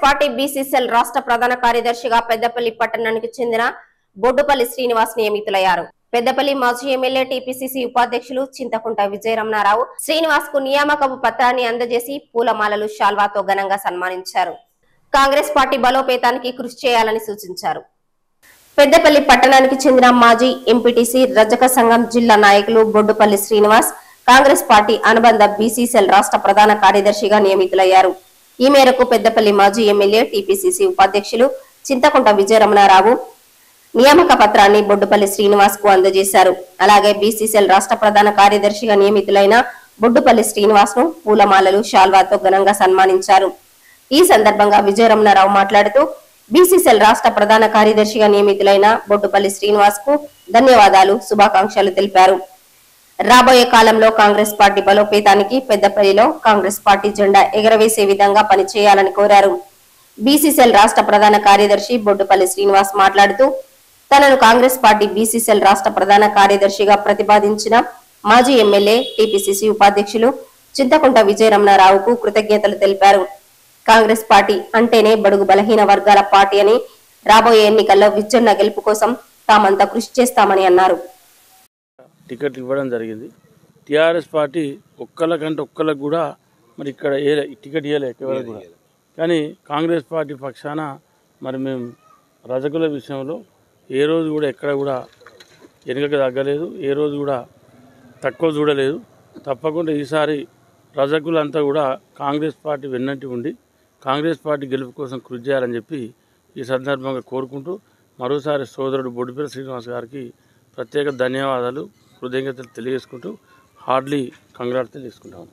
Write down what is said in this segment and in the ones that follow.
party BCCL రాష్ట్ర ప్రధాన కార్యదర్శిగా పెద్దపల్లి పట్టణానికి చెందిన బొడ్డుపల్లి శ్రీనివాస్ నియమితులయ్యారు పెద్దపల్లి మాజీ ఎమ్మెల్యే టీపీసీసీ ఉపాధ్యక్షులు చింతకుంట విజయరమణారావు శ్రీనివాస్ కు నియామకపు పత్రాన్ని అందజేసి పూలమాలలు శాల్వాతో ఘనంగా సన్మానించారు కాంగ్రెస్ పార్టీ బలోపేతానికి కృషి చేయాలని సూచించారు పెద్దపల్లి పట్టణానికి చెందిన మాజీ ఎంపీటీసీ రజక సంఘం జిల్లా నాయకులు బొడ్డుపల్లి శ్రీనివాస్ కాంగ్రెస్ పార్టీ అనుబంధ బీసీసీఎల్ రాష్ట్ర ప్రధాన కార్యదర్శిగా నియమితులయ్యారు ఈ మేరకు పెద్దపల్లి మాజీ ఎమ్మెల్యే టీపీసీసీ ఉపాధ్యక్షులు చింతకుంట విజయరమణారావు నియామక పత్రాన్ని బొడ్డుపల్లి శ్రీనివాస్ కు అందజేశారు అలాగే బీసీసీఎల్ రాష్ట్ర ప్రధాన కార్యదర్శిగా నియమితులైన బొడ్డుపల్లి శ్రీనివాస్ ను పూలమాలలు శాల్వాతో ఘనంగా సన్మానించారు ఈ సందర్భంగా విజయరమణారావు మాట్లాడుతూ బీసీసీఎల్ రాష్ట్ర ప్రధాన కార్యదర్శిగా నియమితులైన బొడ్డుపల్లి శ్రీనివాస్ కు ధన్యవాదాలు శుభాకాంక్షలు తెలిపారు రాబోయే కాలంలో కాంగ్రెస్ పార్టీ బలోపేతానికి పెద్దపల్లిలో కాంగ్రెస్ పార్టీ జెండా ఎగరవేసే విధంగా పనిచేయాలని కోరారు బీసీసీఎల్ రాష్ట్ర ప్రధాన కార్యదర్శి బొడ్డుపల్లి శ్రీనివాస్ మాట్లాడుతూ తనను కాంగ్రెస్ పార్టీ బీసీసీఎల్ రాష్ట్ర ప్రధాన కార్యదర్శిగా ప్రతిపాదించిన మాజీ ఎమ్మెల్యే టీపీసీసీ ఉపాధ్యక్షులు చింతకుంట విజయరమణారావుకు కృతజ్ఞతలు తెలిపారు కాంగ్రెస్ పార్టీ అంటేనే బడుగు బలహీన వర్గాల పార్టీ అని రాబోయే ఎన్నికల్లో విజన్న గెలుపు కోసం తామంతా కృషి చేస్తామని అన్నారు టికెట్ ఇవ్వడం జరిగింది టీఆర్ఎస్ పార్టీ ఒక్కళ్ళకంటే ఒక్కళ్ళకి కూడా మరి ఇక్కడ ఏ టికెట్ ఇవ్వలే ఎవరికి కూడా కానీ కాంగ్రెస్ పార్టీ పక్షాన మరి మేము రజకుల విషయంలో ఏ రోజు కూడా ఎక్కడ కూడా వెనుకకు తగ్గలేదు ఏ రోజు కూడా తక్కువ చూడలేదు తప్పకుండా ఈసారి రజకులంతా కూడా కాంగ్రెస్ పార్టీ వెన్నంటి ఉండి కాంగ్రెస్ పార్టీ గెలుపు కోసం కృషి చేయాలని చెప్పి ఈ సందర్భంగా కోరుకుంటూ మరోసారి సోదరుడు బొడ్డుపల్లి శ్రీనివాస్ గారికి ప్రత్యేక ధన్యవాదాలు కృతజ్ఞతలు తెలియజేసుకుంటూ హార్డ్లీ కంగ్రాట్స్ తెలియజేసుకుంటాము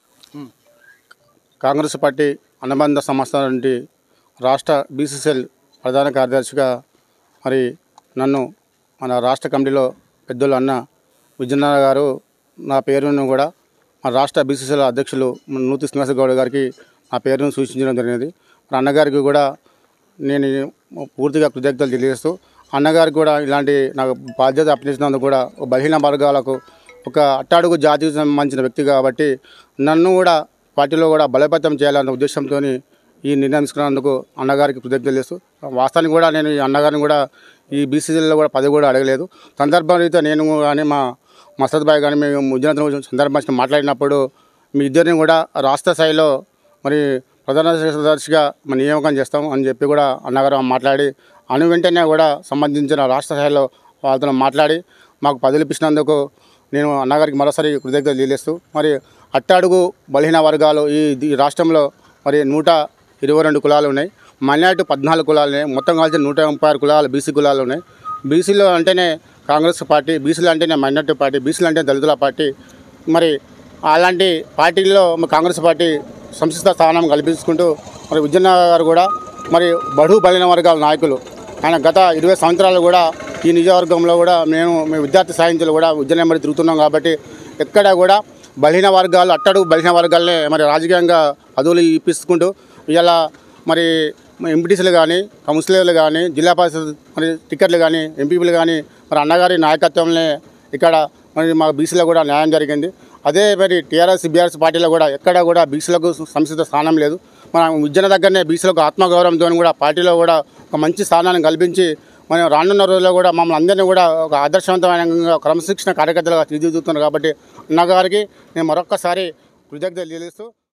కాంగ్రెస్ పార్టీ అనుబంధ సంస్థ నుండి రాష్ట్ర బీసీసీఎల్ ప్రధాన కార్యదర్శిగా మరి నన్ను మన రాష్ట్ర కమిటీలో పెద్దలు అన్న విజయనారాయణ గారు నా పేరును కూడా మన రాష్ట్ర బీసీసీఎల్ అధ్యక్షులు మన నూతి శ్రీనివాస గౌడ్ గారికి నా పేరును సూచించడం జరిగినది మరి అన్నగారికి కూడా నేను పూర్తిగా కృతజ్ఞతలు తెలియజేస్తూ అన్నగారికి కూడా ఇలాంటి నాకు బాధ్యత అప్పగించినందుకు కూడా ఒక బలహీన వర్గాలకు ఒక అట్టాడుగు జాతికి సంబంధించిన వ్యక్తి కాబట్టి నన్ను కూడా పార్టీలో కూడా బలోపేతం చేయాలన్న ఉద్దేశంతో ఈ నిర్ణయం తీసుకున్నందుకు అన్నగారికి కృతజ్ఞతలు చేస్తూ వాస్తవానికి కూడా నేను ఈ అన్నగారిని కూడా ఈ బీసీసీలో కూడా పదవి కూడా అడగలేదు సందర్భం రీత్యా నేను కానీ మా మసద్ భాయ్ కానీ మేము ముజ్జనత సందర్భంగా మాట్లాడినప్పుడు మీ ఇద్దరిని కూడా రాష్ట్ర స్థాయిలో మరి ప్రధాన కార్యదర్శిగా మన నియామకం చేస్తాం అని చెప్పి కూడా అన్నగారు మాట్లాడి అను వెంటనే కూడా సంబంధించిన రాష్ట్ర స్థాయిలో వాళ్ళతో మాట్లాడి మాకు పదవులు ఇప్పించినందుకు నేను అన్నగారికి మరోసారి కృతజ్ఞతలు తెలియజేస్తూ మరి అట్టాడుగు బలహీన వర్గాలు ఈ ఈ రాష్ట్రంలో మరి నూట ఇరవై రెండు కులాలు ఉన్నాయి మైనార్టీ పద్నాలుగు కులాలు ఉన్నాయి మొత్తం కలిసి నూట ముప్పై ఆరు కులాలు బీసీ కులాలు ఉన్నాయి బీసీలో అంటేనే కాంగ్రెస్ పార్టీ బీసీలు అంటేనే మైనార్టీ పార్టీ బీసీలు అంటే దళితుల పార్టీ మరి అలాంటి పార్టీల్లో మరి కాంగ్రెస్ పార్టీ సంస్థ స్థానం కల్పించుకుంటూ మరి విజయన్న గారు కూడా మరి బడు బలిన వర్గాల నాయకులు ఆయన గత ఇరవై సంవత్సరాలు కూడా ఈ నియోజకవర్గంలో కూడా మేము మేము విద్యార్థి సాయంత్రాలు కూడా విద్యను మరి తిరుగుతున్నాం కాబట్టి ఎక్కడ కూడా బలహీన వర్గాలు అట్టడుగు బలహీన వర్గాలనే మరి రాజకీయంగా పదవులు ఇప్పించుకుంటూ ఇలా మరి ఎంపీటీసీలు కానీ కౌన్సిలర్లు కానీ జిల్లా పరిషత్ మరి టికెట్లు కానీ ఎంపీపీలు కానీ మరి అన్నగారి నాయకత్వంలో ఇక్కడ మరి మా బీసీలో కూడా న్యాయం జరిగింది అదే మరి టీఆర్ఎస్ బీఆర్ఎస్ పార్టీలో కూడా ఎక్కడ కూడా బీసీలకు సంస్థిత స్థానం లేదు మన విద్యన దగ్గరనే బీసీలకు ఆత్మగౌరవంతో కూడా పార్టీలో కూడా ఒక మంచి స్థానాన్ని కల్పించి మనం రానున్న రోజుల్లో కూడా మమ్మల్ని అందరినీ కూడా ఒక ఆదర్శవంతమైన క్రమశిక్షణ కార్యకర్తలుగా తీర్చిదిద్దుతున్నారు కాబట్టి అన్నగారికి నేను మరొక్కసారి కృతజ్ఞతలు తెలియజేస్తూ